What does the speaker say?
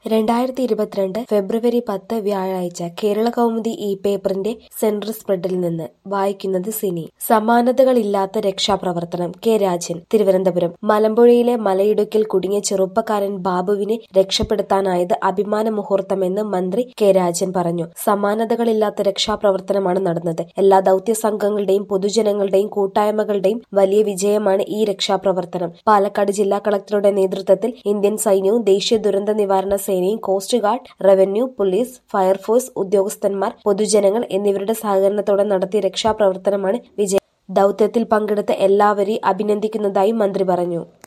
രണ്ടായിരത്തി ഇരുപത്തിരണ്ട് ഫെബ്രുവരി പത്ത് വ്യാഴാഴ്ച കേരള കൗമുദി ഈ പേപ്പറിന്റെ സെൻട്രൽ സ്പ്രെഡിൽ നിന്ന് വായിക്കുന്നത് സിനി സമാനതകളില്ലാത്ത രക്ഷാപ്രവർത്തനം കെ രാജൻ തിരുവനന്തപുരം മലമ്പുഴയിലെ മലയിടുക്കിൽ കുടുങ്ങിയ ചെറുപ്പക്കാരൻ ബാബുവിനെ രക്ഷപ്പെടുത്താനായത് അഭിമാന മുഹൂർത്തമെന്ന് മന്ത്രി കെ രാജൻ പറഞ്ഞു സമാനതകളില്ലാത്ത രക്ഷാപ്രവർത്തനമാണ് നടന്നത് എല്ലാ ദൌത്യ സംഘങ്ങളുടെയും പൊതുജനങ്ങളുടെയും കൂട്ടായ്മകളുടെയും വലിയ വിജയമാണ് ഈ രക്ഷാപ്രവർത്തനം പാലക്കാട് ജില്ലാ കളക്ടറുടെ നേതൃത്വത്തിൽ ഇന്ത്യൻ സൈന്യവും ദേശീയ ദുരന്ത നിവാരണ സേനയും coast guard revenue police fire force ഉദ്യോഗസ്ഥന്മാർ പൊതുജനങ്ങൾ എന്നിവരുടെ സഹകരണത്തോടെ നടത്തിയ രക്ഷാപ്രവർത്തനമാണ് വിജയം ദൌത്യത്തിൽ പങ്കെടുത്ത എല്ലാവരെയും അഭിനന്ദിക്കുന്നതായി മന്ത്രി പറഞ്ഞു